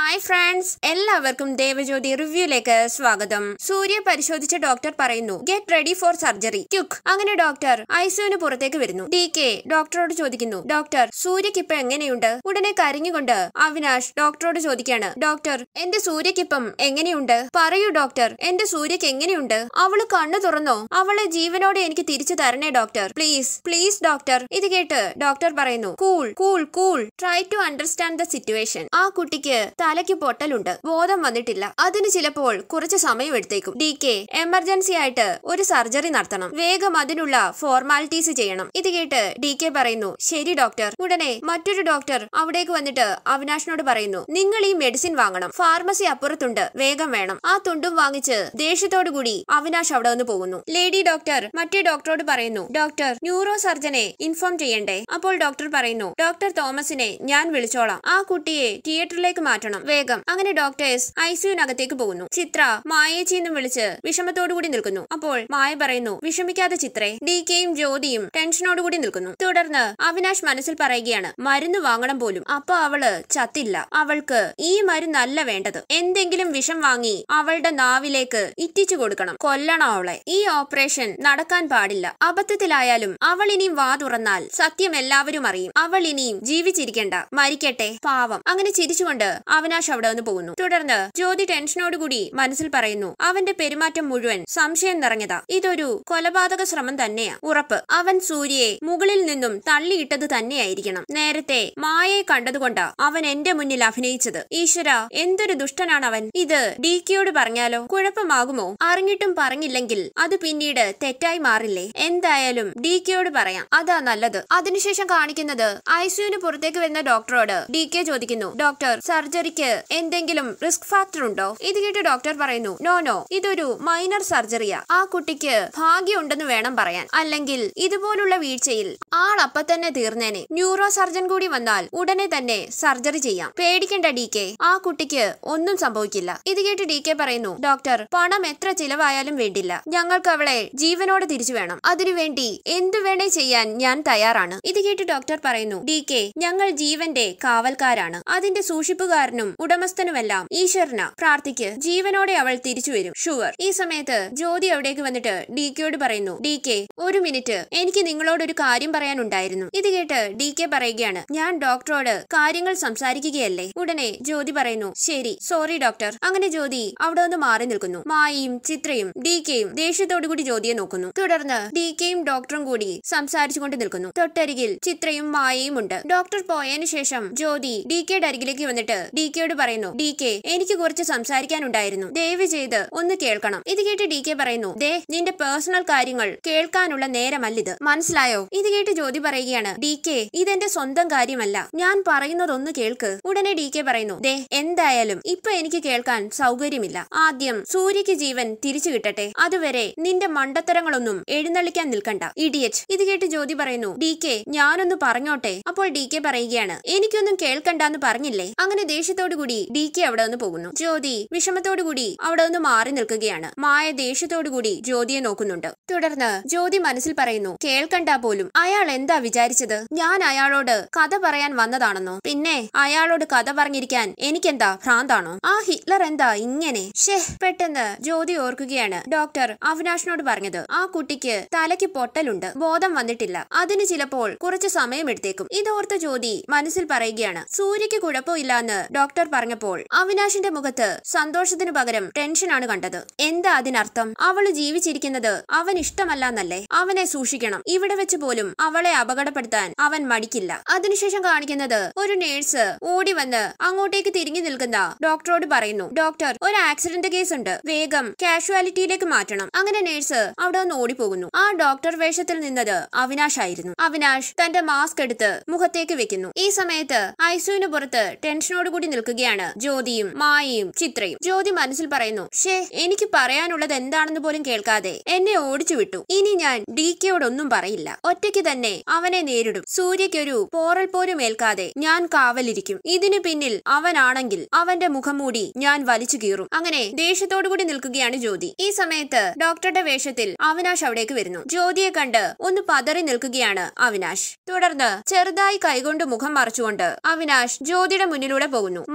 hi friends എല്ലാവർക്കും ദേവജ്യോതി റിവ്യൂലേക്ക് സ്വാഗതം സൂര്യ പരിശോധിച്ച ഡോക്ടർ പറയുന്നു get ready for surgery quick അങ്ങനെ ഡോക്ടർ ഐസിയുന് പുറത്തേക്ക് വരുന്നു ഡി കെ ഡോക്ടറോട് ചോദിക്കുന്നു ഡോക്ടർ സൂര്യക്ക് ഇപ്പൊ എങ്ങനെയുണ്ട് ഉടനെ കരഞ്ഞുകൊണ്ട് അവിനാഷ് ഡോക്ടറോട് ചോദിക്കാണ് ഡോക്ടർ എന്റെ സൂര്യക്കിപ്പം എങ്ങനെയുണ്ട് പറയൂ ഡോക്ടർ എന്റെ സൂര്യക്ക് എങ്ങനെയുണ്ട് അവള് കണ്ണു തുറന്നോ അവളെ ജീവനോടെ എനിക്ക് തിരിച്ചു തരണേ ഡോക്ടർ പ്ലീസ് പ്ലീസ് ഡോക്ടർ ഇത് കേട്ട് ഡോക്ടർ പറയുന്നു cool cool cool try to understand the situation ആ കുട്ടിക്ക് തലയ്ക്ക് പൊട്ടലുണ്ട് ബോധം വന്നിട്ടില്ല അതിന് ചിലപ്പോൾ കുറച്ച് സമയം എടുത്തേക്കും ഡി കെ എമർജൻസി ആയിട്ട് ഒരു സർജറി നടത്തണം വേഗം അതിനുള്ള ഫോർമാലിറ്റീസ് ചെയ്യണം ഇത് കേട്ട് ഡി കെ പറയുന്നു ശരി ഡോക്ടർ ഉടനെ മറ്റൊരു ഡോക്ടർ അവിടേക്ക് വന്നിട്ട് അവിനാഷിനോട് പറയുന്നു നിങ്ങൾ ഈ മെഡിസിൻ വാങ്ങണം ഫാർമസി അപ്പുറത്തുണ്ട് വേഗം വേണം ആ തുണ്ടും വാങ്ങിച്ച് ദേഷ്യത്തോടു കൂടി അവിനാഷ് അവിടെ നിന്ന് പോകുന്നു ലേഡി ഡോക്ടർ മറ്റേ ഡോക്ടറോട് പറയുന്നു ഡോക്ടർ ന്യൂറോ സർജനെ ഇൻഫോം ചെയ്യണ്ടേ അപ്പോൾ ഡോക്ടർ പറയുന്നു ഡോക്ടർ തോമസിനെ ഞാൻ വിളിച്ചോളാം ആ കുട്ടിയെ തിയേറ്ററിലേക്ക് മാറ്റണം വേഗം അങ്ങനെ ഡോക്ടേഴ്സ് ഐസിയുനകത്തേക്ക് പോകുന്നു ചിത്ര മായേച്ചി എന്നും വിളിച്ച് വിഷമത്തോടു കൂടി നിൽക്കുന്നു അപ്പോൾ മായ പറയുന്നു വിഷമിക്കാതെ ചിത്രേ ഡി കെയും ജ്യോതിയും ടെൻഷനോടുകൂടി നിൽക്കുന്നു തുടർന്ന് അവിനാഷ് മനസ്സിൽ പറയുകയാണ് മരുന്ന് വാങ്ങണം പോലും അപ്പൊ അവള് ചത്തില്ല അവൾക്ക് ഈ മരുന്നല്ല വേണ്ടത് എന്തെങ്കിലും വിഷം വാങ്ങി അവളുടെ നാവിലേക്ക് ഇറ്റിച്ചു കൊടുക്കണം കൊല്ലണം അവളെ ഈ ഓപ്പറേഷൻ നടക്കാൻ പാടില്ല അബദ്ധത്തിലായാലും അവൾ ഇനിയും വാ തുറന്നാൽ സത്യം എല്ലാവരും അറിയും അവൾ ഇനിയും ജീവിച്ചിരിക്കണ്ട മരിക്കട്ടെ പാവം അങ്ങനെ ചിരിച്ചുകൊണ്ട് അവിനാഷ് അവിടെ നിന്ന് പോകുന്നു തുടർന്ന് ജ്യോതി ടെൻഷനോടുകൂടി മനസ്സിൽ പറയുന്നു അവന്റെ പെരുമാറ്റം മുഴുവൻ സംശയം നിറഞ്ഞതാ ഇതൊരു കൊലപാതക ശ്രമം തന്നെയാ ഉറപ്പ് അവൻ സൂര്യയെ മുകളിൽ നിന്നും തള്ളിയിട്ടത് തന്നെയായിരിക്കണം നേരത്തെ മായയെ കണ്ടതുകൊണ്ടാ അവൻ എന്റെ മുന്നിൽ അഭിനയിച്ചത് ഈശ്വര എന്തൊരു ദുഷ്ടനാണ് അവൻ ഇത് ഡി കെയോട് പറഞ്ഞാലോ കുഴപ്പമാകുമോ അറിഞ്ഞിട്ടും പറഞ്ഞില്ലെങ്കിൽ അത് പിന്നീട് തെറ്റായി മാറില്ലേ എന്തായാലും ഡി കെയോട് പറയാം അതാ നല്ലത് അതിനുശേഷം കാണിക്കുന്നത് ഐസിയുന് പുറത്തേക്ക് വരുന്ന ഡോക്ടറോട് ഡി കെ ചോദിക്കുന്നു ഡോക്ടർ സർജറിക്ക് എന്തെങ്കിലും റിസ്ക് ഫാക്ടർ ഉണ്ടോ ഇത് കേട്ട് ഡോക്ടർ പറയുന്നു നോ നോ ഇതൊരു മൈനർ സർജറിയാ ആ കുട്ടിക്ക് ഭാഗ്യമുണ്ടെന്ന് വേണം പറയാൻ അല്ലെങ്കിൽ ഇതുപോലുള്ള വീഴ്ചയിൽ ആൾ അപ്പൊ തന്നെ തീർന്നേനെ ന്യൂറോ സർജൻ കൂടി വന്നാൽ ഉടനെ തന്നെ സർജറി ചെയ്യാം പേടിക്കണ്ട ഡി കെ ആ കുട്ടിക്ക് ഒന്നും സംഭവിക്കില്ല ഇത് കേട്ട് ഡി കെ പറയുന്നു ഡോക്ടർ പണം എത്ര ചിലവായാലും വേണ്ടില്ല ഞങ്ങൾക്ക് അവളെ ജീവനോടെ തിരിച്ചു വേണം അതിനുവേണ്ടി എന്തു വേണേ ചെയ്യാൻ ഞാൻ തയ്യാറാണ് ഇത് കേട്ട് ഡോക്ടർ പറയുന്നു ഡി കെ ഞങ്ങൾ ജീവന്റെ കാവൽക്കാരാണ് അതിന്റെ സൂക്ഷിപ്പുകാരനും ഉടമസ്ഥനുമെല്ലാം ഈശ്വരന പ്രാർത്ഥിക്ക് ജീവനോടെ അവൾ തിരിച്ചു വരും ഷുവർ ഈ സമയത്ത് ജ്യോതി അവിടേക്ക് വന്നിട്ട് ഡി കെയോട് പറയുന്നു ഡി കെ ഒരു മിനിറ്റ് എനിക്ക് നിങ്ങളോട് ഒരു കാര്യം പറയാനുണ്ടായിരുന്നു ഇത് കേട്ട് ഡി കെ പറയുകയാണ് ഞാൻ ഡോക്ടറോട് കാര്യങ്ങൾ സംസാരിക്കുകയല്ലേ ഉടനെ ജ്യോതി പറയുന്നു ശരി സോറി ഡോക്ടർ അങ്ങനെ ജ്യോതി അവിടെ നിന്ന് മാറി നിൽക്കുന്നു മായയും ചിത്രയും ഡി കെയും ദേഷ്യത്തോടുകൂടി ജ്യോതിയെ നോക്കുന്നു തുടർന്ന് ഡി കെയും ഡോക്ടറും കൂടി സംസാരിച്ചുകൊണ്ട് നിൽക്കുന്നു തൊട്ടരികിൽ ചിത്രയും മായയും ഉണ്ട് ഡോക്ടർ പോയതിനു ശേഷം ജ്യോതി ഡി കെയുടെ അരികിലേക്ക് വന്നിട്ട് ഡി കെയോട് പറയുന്നു ഡി കെ എനിക്ക് കുറച്ച് സംസാരിക്കാനുണ്ടായിരുന്നു ദയവ് ചെയ്ത് ഒന്ന് കേൾക്കണം ഇത് കേട്ട് ഡി കെ പറയുന്നു ദേ നിന്റെ പേഴ്സണൽ കാര്യങ്ങൾ കേൾക്കാനുള്ള നേരമല്ലിത് മനസ്സിലായോ ഇത് കേട്ട് ജ്യോതി പറയുകയാണ് ഡി കെ ഇതെന്റെ സ്വന്തം കാര്യമല്ല ഞാൻ പറയുന്നതൊന്ന് കേൾക്ക് ഉടനെ ഡി കെ പറയുന്നു ദേ എന്തായാലും ഇപ്പൊ എനിക്ക് കേൾക്കാൻ സൗകര്യമില്ല ആദ്യം സൂര്യക്ക് ജീവൻ തിരിച്ചു കിട്ടട്ടെ അതുവരെ നിന്റെ മണ്ടത്തരങ്ങളൊന്നും എഴുന്നള്ളിക്കാൻ നിൽക്കണ്ട ഇഡിയറ്റ് ഇത് കേട്ട് ജ്യോതി പറയുന്നു ഡി കെ ഞാനൊന്ന് പറഞ്ഞോട്ടെ അപ്പോൾ ഡി കെ പറയുകയാണ് എനിക്കൊന്നും കേൾക്കണ്ടെന്ന് പറഞ്ഞില്ലേ അങ്ങനെ ദേഷ്യത്തോടു കൂടി ഡി കെ അവിടെ നിന്ന് പോകുന്നു ജ്യോതി വിഷമത്തോടു കൂടി അവിടെ നിന്ന് മാറി നിൽക്കുകയാണ് മായ ദേഷ്യത്തോടു കൂടി ജ്യോതിയെ നോക്കുന്നുണ്ട് തുടർന്ന് ജ്യോതി മനസ്സിൽ പറയുന്നു കേൾക്കണ്ട പോലും അയാൾ എന്താ വിചാരിച്ചത് ഞാൻ അയാളോട് കഥ പറയാൻ വന്നതാണെന്നോ പിന്നെ അയാളോട് കഥ പറഞ്ഞിരിക്കാൻ എനിക്കെന്താ ഭ്രാന്താണോ ആ ഹിറ്റ്ലർ എന്താ ഇങ്ങനെ ഷേ പെട്ടെന്ന് ജ്യോതി ഓർക്കുകയാണ് ഡോക്ടർ അവിനാഷിനോട് പറഞ്ഞത് ആ കുട്ടിക്ക് തലയ്ക്ക് പൊട്ടലുണ്ട് ബോധം വന്നിട്ടില്ല അതിന് ചിലപ്പോൾ കുറച്ച് സമയമെടുത്തേക്കും ഇതോർത്ത ജ്യോതി മനസ്സിൽ പറയുകയാണ് സൂര്യക്ക് കുഴപ്പമില്ലാന്ന് ഡോക്ടർ പറഞ്ഞപ്പോൾ അവിനാഷിന്റെ മുഖത്ത് സന്തോഷത്തിനു പകരം ടെൻഷനാണ് കണ്ടത് എന്താ അതിനർത്ഥം അവള് ജീവിച്ചിരിക്കുന്നത് അവൻ ഇഷ്ടമല്ലെന്നല്ലേ അവനെ സൂക്ഷിക്കണം ഇവിടെ വെച്ച് പോലും അവളെ അപകടപ്പെടുത്താൻ അവൻ മടിക്കില്ല അതിനുശേഷം കാണിക്കുന്നത് ഒരു നേഴ്സ് ഓടി വന്ന് അങ്ങോട്ടേക്ക് തിരിഞ്ഞു നിൽക്കുന്ന ഡോക്ടറോട് പറയുന്നു ഡോക്ടർ ഒരു ആക്സിഡന്റ് കേസ് ഉണ്ട് വേഗം കാഷ്വാലിറ്റിയിലേക്ക് മാറ്റണം അങ്ങനെ നേഴ്സ് അവിടെ നിന്ന് ഓടിപ്പോകുന്നു ആ ഡോക്ടർ വേഷത്തിൽ നിന്നത് അവിനാഷ് ആയിരുന്നു അവിനാഷ് തന്റെ മാസ്ക് എടുത്ത് മുഖത്തേക്ക് വെക്കുന്നു ഈ സമയത്ത് ഐസുവിന് പുറത്ത് ടെൻഷനോടുകൂടി നിൽക്കുകയാണ് ജ്യോതിയും മായയും ചിത്രയും ജ്യോതി മനസ്സിൽ പറയുന്നു ഷേ എനിക്ക് പറയാനുള്ളത് എന്താണെന്ന് പോലും കേൾക്കാതെ എന്നെ ഓടിച്ചു വിട്ടു ഇനി ഞാൻ ഡി കെയോടൊന്നും പറയില്ല ഒറ്റയ്ക്ക് തന്നെ അവനെ നേരിടും സൂര്യയ്ക്കൊരു പോറൽ പോലും ഏൽക്കാതെ ഞാൻ കാവലിരിക്കും ഇതിനു പിന്നിൽ അവനാണെങ്കിൽ അവന്റെ മുഖംമൂടി ഞാൻ വലിച്ചു കീറും അങ്ങനെ ദേഷ്യത്തോടുകൂടി നിൽക്കുകയാണ് ജ്യോതി ഈ സമയത്ത് ഡോക്ടറുടെ വേഷത്തിൽ അവിനാഷ് അവിടേക്ക് വരുന്നു ജ്യോതിയെ കണ്ട് ഒന്ന് പതറി നിൽക്കുകയാണ് അവിനാഷ് തുടർന്ന് ചെറുതായി കൈകൊണ്ട് മുഖം മറച്ചുകൊണ്ട് അവിനാഷ് ജ്യോതിയുടെ മുന്നിലൂടെ പോകുന്നു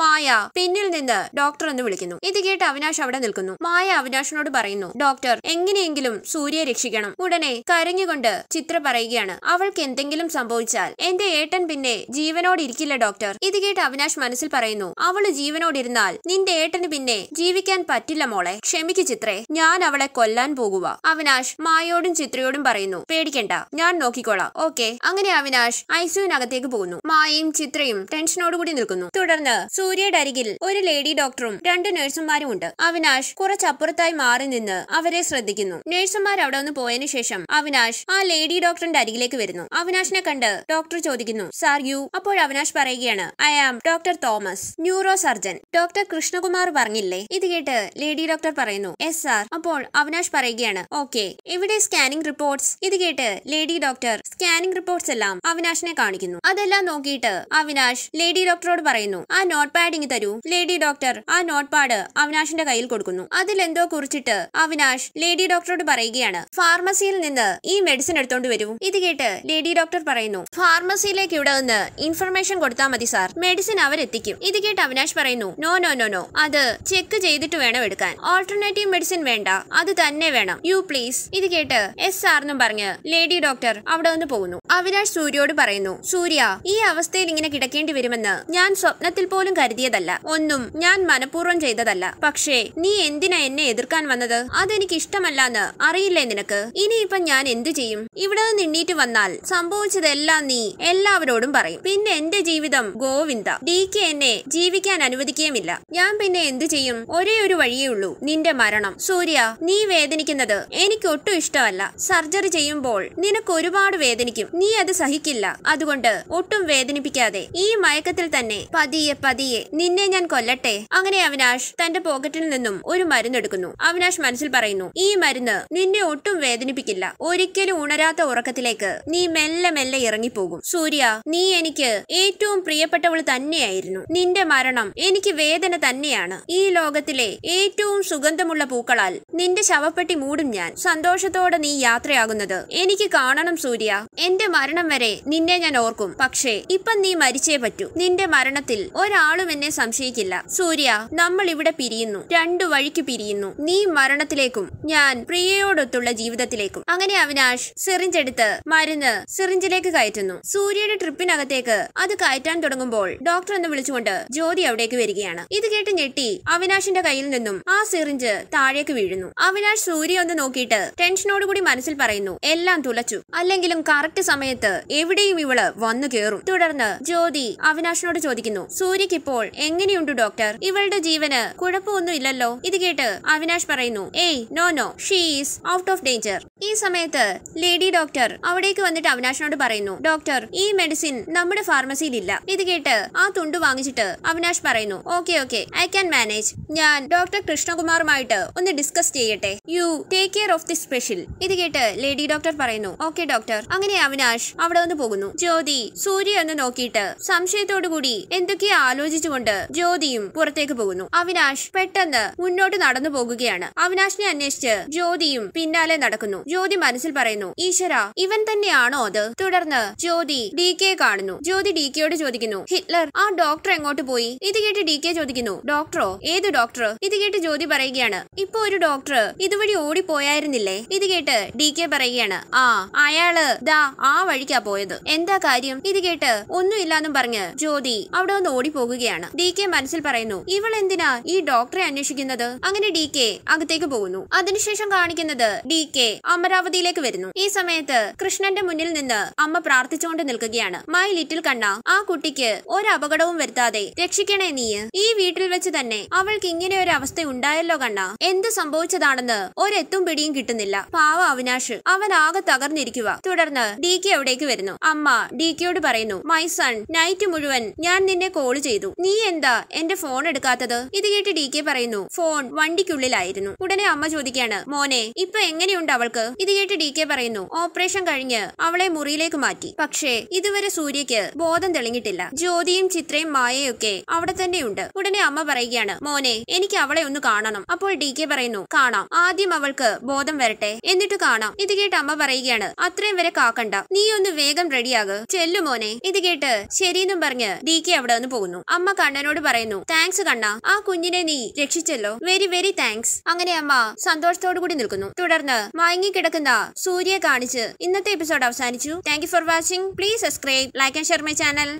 മായ പിന്നിൽ നിന്ന് ഡോക്ടർ എന്ന് വിളിക്കുന്നു ഇത് കേട്ട് അവിനാഷ് അവിടെ നിൽക്കുന്നു മായ അവിനാഷിനോട് പറയുന്നു ഡോക്ടർ എങ്ങനെയെങ്കിലും സൂര്യയെ രക്ഷിക്കണം ഉടനെ കരഞ്ഞുകൊണ്ട് ചിത്ര പറയുകയാണ് അവൾക്ക് എന്തെങ്കിലും സംഭവിച്ചാൽ എന്റെ ഏട്ടൻ പിന്നെ ജീവനോട് ഇരിക്കില്ല ഡോക്ടർ ഇത് കേട്ട് അവിനാഷ് മനസ്സിൽ പറയുന്നു അവള് ജീവനോടിരുന്നാൽ നിന്റെ ഏട്ടന് പിന്നെ ജീവിക്കാൻ പറ്റില്ല മോളെ ക്ഷമിക്ക് ചിത്രേ ഞാൻ അവളെ കൊല്ലാൻ പോകുക അവിനാഷ് മായോടും ചിത്രയോടും പറയുന്നു പേടിക്കണ്ട ഞാൻ നോക്കിക്കോളാം ഓക്കെ അങ്ങനെ അവിനാഷ് ഐസിയുനകത്തേക്ക് പോകുന്നു മായയും ചിത്രയും ടെൻഷനോടുകൂടി നിൽക്കുന്നു തുടർന്ന് സൂര്യയുടെ അരികിൽ ഒരു ലേഡി ഡോക്ടറും രണ്ട് നഴ്സുമാരും ഉണ്ട് അവിനാഷ് കുറച്ചപ്പുറത്തായി മാറി നിന്ന് അവരെ ശ്രദ്ധിക്കുന്നു നഴ്സുമാർ അവിടെ നിന്ന് പോയതിനു ശേഷം അവിനാഷ് ആ ലേഡി ഡോക്ടറിന്റെ അരികിലേക്ക് വരുന്നു അവിനാഷിനെ കണ്ട് ഡോക്ടർ ചോദിക്കുന്നു സാർ യു അപ്പോൾ അവിനാഷ് പറയുകയാണ് I am doctor Thomas neuro surgeon doctor Krishnakumar പറഞ്ഞില്ലേ ഇത് കേട്ട് ലേഡി ഡോക്ടർ പറയുന്നു എസ് സാർ അപ്പോൾ അവിനാഷ് പറയുകയാണ് ഓക്കെ ഇവിടെ സ്കാനിംഗ് റിപ്പോർട്ട്സ് ഇത് കേട്ട് ലേഡി ഡോക്ടർ സ്കാനിംഗ് റിപ്പോർട്ട്സ് എല്ലാം അവിനാഷിനെ കാണിക്കുന്നു അതെല്ലാം നോക്കിയിട്ട് അവിനാഷ് ലേഡി ഡോക്ടറോട് പറയുന്നു ആ നോട്ട് പാഡ് ഇങ്ങ് തരൂ ലേഡി ഡോക്ടർ ആ നോട്ട് പാഡ് അവിനാഷിന്റെ കയ്യിൽ കൊടുക്കുന്നു അതിലെന്തോ കുറിച്ചിട്ട് അവിനാഷ് ലേഡി ഡോക്ടറോട് പറയുകയാണ് ഫാർമസിയിൽ നിന്ന് ഈ മെഡിസിൻ എടുത്തോണ്ട് വരൂ ഇത് കേട്ട് ലേഡി ഡോക്ടർ പറയുന്നു ഫാർമസിയിലേക്ക് ഇവിടെ നിന്ന് ഇൻഫർമേഷൻ കൊടുത്താൽ മതി സാർ മെഡിസിൻ അവരെത്തിക്കും ഇത് കേട്ട് അവിനാഷ് പറയുന്നു നോ നോ നോ നോ അത് ചെക്ക് ചെയ്തിട്ട് വേണം എടുക്കാൻ ഓൾട്ടർനേറ്റീവ് മെഡിസിൻ വേണ്ട അത് തന്നെ വേണം യു പ്ലീസ് ഇത് കേട്ട് എസ് സാറിനും പറഞ്ഞ് ലേഡി ഡോക്ടർ അവിടെ നിന്ന് പോകുന്നു അവിനാഷ് സൂര്യയോട് പറയുന്നു സൂര്യ ഈ അവസ്ഥയിൽ ഇങ്ങനെ കിടക്കേണ്ടി വരുമെന്ന് ഞാൻ സ്വപ്നത്തിൽ പോലും കരുതിയതല്ല ഒന്നും ഞാൻ മനഃപൂർവ്വം ചെയ്തതല്ല പക്ഷേ നീ എന്തിനാ എന്നെ എതിർക്കാൻ വന്നത് അതെനിക്ക് ഇഷ്ടമല്ലാന്ന് അറിയില്ലേ നിനക്ക് ഇനിയിപ്പം ഞാൻ എന്തു ചെയ്യും ഇവിടെ നിന്ന് എണ്ണീറ്റ് വന്നാൽ സംഭവിച്ചതെല്ലാം നീ എല്ലാവരോടും പറയും പിന്നെ എന്റെ ജീവിതം ഗോവിന്ദ ഡി കെ എന്നെ ജീവിക്കാൻ അനുവദിക്കുകയുമില്ല ഞാൻ പിന്നെ എന്തു ചെയ്യും ഒരേ ഒരു വഴിയേ ഉള്ളൂ നിന്റെ മരണം സൂര്യ നീ വേദനിക്കുന്നത് എനിക്ക് ഒട്ടും ഇഷ്ടമല്ല സർജറി ചെയ്യുമ്പോൾ നിനക്ക് ഒരുപാട് വേദനിക്കും നീ അത് സഹിക്കില്ല അതുകൊണ്ട് ഒട്ടും വേദനിപ്പിക്കാതെ ഈ മയക്കത്തിൽ തന്നെ പതിയെ പതിയെ നിന്നെ ഞാൻ കൊല്ലട്ടെ അങ്ങനെ അവിനാഷ് തന്റെ പോക്കറ്റിൽ നിന്നും ഒരു മരുന്നെടുക്കുന്നു അവിനാഷ് മനസ്സിൽ പറയുന്നു ഈ മരുന്ന് നിന്നെ ഒട്ടും വേദനിപ്പിക്കില്ല ഒരിക്കലും ഉണരാത്ത ഉറക്കത്തിലേക്ക് നീ മെല്ലെ മെല്ലെ ഇറങ്ങിപ്പോകും സൂര്യ നീ എനിക്ക് ഏറ്റവും പ്രിയപ്പെട്ടവൾ തന്നെയായിരുന്നു നിന്റെ മരണം എനിക്ക് വേദന തന്നെയാണ് ഈ ലോകത്തിലെ ഏറ്റവും സുഗന്ധമുള്ള പൂക്കളാൽ നിന്റെ ശവപ്പെട്ടി മൂടും ഞാൻ സന്തോഷത്തോടെ നീ യാത്രയാകുന്നത് എനിക്ക് കാണണം സൂര്യ എന്റെ മരണം വരെ നിന്നെ ഞാൻ ഓർക്കും പക്ഷേ ഇപ്പം നീ മരിച്ചേ പറ്റൂ നിന്റെ മരണത്തിൽ ഒരാളും എന്നെ സംശയിക്കില്ല സൂര്യ നമ്മൾ ഇവിടെ പിരിയുന്നു രണ്ടു വഴിക്ക് പിരിയുന്നു നീ മരണത്തിലേക്കും ഞാൻ പ്രിയയോടൊത്തുള്ള ജീവിതത്തിലേക്കും അങ്ങനെ അവിനാഷ് സിറിഞ്ച് എടുത്ത് മരുന്ന് സിറിഞ്ചിലേക്ക് കയറ്റുന്നു സൂര്യയുടെ ട്രിപ്പിനകത്തേക്ക് അത് കയറ്റാൻ തുടങ്ങുമ്പോൾ ഡോക്ടർ എന്ന് വിളിച്ചുകൊണ്ട് ജ്യോതി അവിടേക്ക് വരികയാണ് ഇത് കേട്ട് ഞെട്ടി അവിനാഷിന്റെ കയ്യിൽ നിന്നും ആ സിറിഞ്ച് താഴേക്ക് വീഴുന്നു അവിനാഷ് സൂര്യ ഒന്ന് നോക്കിയിട്ട് ടെൻഷനോടുകൂടി മനസ്സിൽ പറയുന്നു എല്ലാം തുലച്ചു അല്ലെങ്കിലും കറക്റ്റ് സമയത്ത് എവിടെയും ഇവള് വന്നു കേറും തുടർന്ന് ജ്യോതി അവിനാഷിനോട് ചോദിക്കുന്നു സൂര്യക്ക് ഇപ്പോൾ എങ്ങനെയുണ്ട് ഡോക്ടർ ഇവളുടെ ജീവന് കുഴപ്പമൊന്നും ഇല്ലല്ലോ ഇത് കേട്ട് അവിനാഷ് പറയുന്നു ഏയ് no no she's out of danger ഈ സമയത്ത് ലേഡി ഡോക്ടർ അവിടേക്ക് വന്നിട്ട് അവിനാഷിനോട് പറയുന്നു ഡോക്ടർ ഈ മെഡിസിൻ നമ്മുടെ ഫാർമസിയിൽ ഇല്ല ഇത് കേട്ട് ആ തുണ്ട് വാങ്ങിച്ചിട്ട് അവിനാഷ് പറയുന്നു okay okay I can manage ഞാൻ ഡോക്ടർ കൃഷ്ണകുമാറുമായിട്ട് ഒന്ന് ഡിസ്കസ് ചെയ്യട്ടെ you take care of the special ഇത് കേട്ട് ലേഡി ഡോക്ടർ പറയുന്നു ഓക്കെ ഡോക്ടർ അങ്ങനെ അവിനാഷ് അവിടെ നിന്ന് പോകുന്നു ജ്യോതി സൂര്യ എന്ന് നോക്കിയിട്ട് സംശയത്തോടു കൂടി എന്തൊക്കെയോ ആലോചിച്ചുകൊണ്ട് ജ്യോതിയും പുറത്തേക്ക് പോകുന്നു അവിനാഷ് പെട്ടെന്ന് മുന്നോട്ട് നടന്നു പോകുകയാണ് അവിനാഷിനെ അന്വേഷിച്ച് ജ്യോതിയും പിന്നാലെ നടക്കുന്നു ജ്യോതി മനസ്സിൽ പറയുന്നു ഈശ്വര ഇവൻ തന്നെയാണോ അത് തുടർന്ന് ജ്യോതി ഡി കെ കാണുന്നു ജ്യോതി ഡി കെയോട് ചോദിക്കുന്നു ഹിറ്റ്ലർ ആ ഡോക്ടർ എങ്ങോട്ട് പോയി ഇത് കേട്ട് ഡി കെ ചോദിക്കുന്നു ഡോക്ടറോ ഏത് ഡോക്ടർ ഇത് കേട്ട് ജ്യോതി പറയുകയാണ് ഇപ്പൊ ഒരു ഡോക്ടർ ഇതുവഴി ഓടിപ്പോയായിരുന്നില്ലേ ഇത് കേട്ട് ഡി കെ പറയുകയാണ് ആ അയാള് ദാ ആ വഴിക്കാ പോയത് എന്താ കാര്യം ഇത് കേട്ട് ഒന്നുമില്ലാന്നും പറഞ്ഞ് ജ്യോതി അവിടെ ഒന്ന് ഓടിപ്പോകുകയാണ് ഡി കെ മനസ്സിൽ പറയുന്നു ഇവൾ എന്തിനാ ഈ ഡോക്ടറെ അന്വേഷിക്കുന്നത് അങ്ങനെ ഡി കെ അകത്തേക്ക് പോകുന്നു അതിനുശേഷം കാണിക്കുന്നത് ഡി കെ അമരാവതിയിലേക്ക് വരുന്നു ഈ സമയത്ത് കൃഷ്ണന്റെ മുന്നിൽ നിന്ന് അമ്മ പ്രാർത്ഥിച്ചുകൊണ്ട് നിൽക്കുകയാണ് മൈ ലിറ്റിൽ കണ്ണ ആ കുട്ടിക്ക് ഒരു അപകടവും വരുത്താതെ രക്ഷിക്കണേ നീ ഈ വീട്ടിൽ വെച്ച് തന്നെ അവൾക്ക് ഇങ്ങനെ ഒരു അവസ്ഥ ഉണ്ടായല്ലോ കണ്ണ എന്ത് സംഭവിച്ചതാണെന്ന് ഒരെത്തും പിടിയും കിട്ടുന്നില്ല പാവ അവിനാഷ് അവൻ ആകെ തകർന്നിരിക്കുക തുടർന്ന് ഡി കെ അവിടേക്ക് വരുന്നു അമ്മ ഡി കെയോട് പറയുന്നു മൈ സൺ നൈറ്റ് മുഴുവൻ ഞാൻ നിന്നെ കോൾ ചെയ്തു നീ എന്താ എന്റെ ഫോൺ എടുക്കാത്തത് ഇത് കേട്ട് ഡി കെ പറയുന്നു ഫോൺ വണ്ടിക്കുള്ളിലായിരുന്നു ഉടനെ അമ്മ ചോദിക്കാണ് മോനെ ഇപ്പൊ എങ്ങനെയുണ്ട് അവൾക്ക് ഇത് കേട്ട് ഡി കെ പറയുന്നു ഓപ്പറേഷൻ കഴിഞ്ഞ് അവളെ മുറിയിലേക്ക് മാറ്റി പക്ഷേ ഇതുവരെ സൂര്യക്ക് ബോധം തെളിഞ്ഞിട്ടില്ല ജ്യോതിയും ചിത്രയും മായയൊക്കെ അവിടെ തന്നെയുണ്ട് ഉടനെ അമ്മ പറയുകയാണ് മോനെ എനിക്ക് അവളെ ഒന്ന് കാണണം കാണണം അപ്പോൾ ഡി കെ പറയുന്നു കാണാം ആദ്യം അവൾക്ക് ബോധം വരട്ടെ എന്നിട്ട് കാണാം ഇത് കേട്ട് അമ്മ പറയുകയാണ് അത്രയും വരെ കാക്കണ്ട നീ ഒന്ന് വേഗം റെഡിയാക് ചെല്ലു മോനെ ഇത് കേട്ട് ശരിയെന്നും പറഞ്ഞ് ഡി കെ അവിടെ നിന്ന് പോകുന്നു അമ്മ കണ്ണനോട് പറയുന്നു താങ്ക്സ് കണ്ണ ആ കുഞ്ഞിനെ നീ രക്ഷിച്ചല്ലോ വെരി വെരി താങ്ക്സ് അങ്ങനെ അമ്മ സന്തോഷത്തോടു കൂടി നിൽക്കുന്നു തുടർന്ന് മയങ്ങിക്കിടക്കുന്ന സൂര്യയെ കാണിച്ച് ഇന്നത്തെ എപ്പിസോഡ് അവസാനിച്ചു thank you for watching please subscribe like and share my channel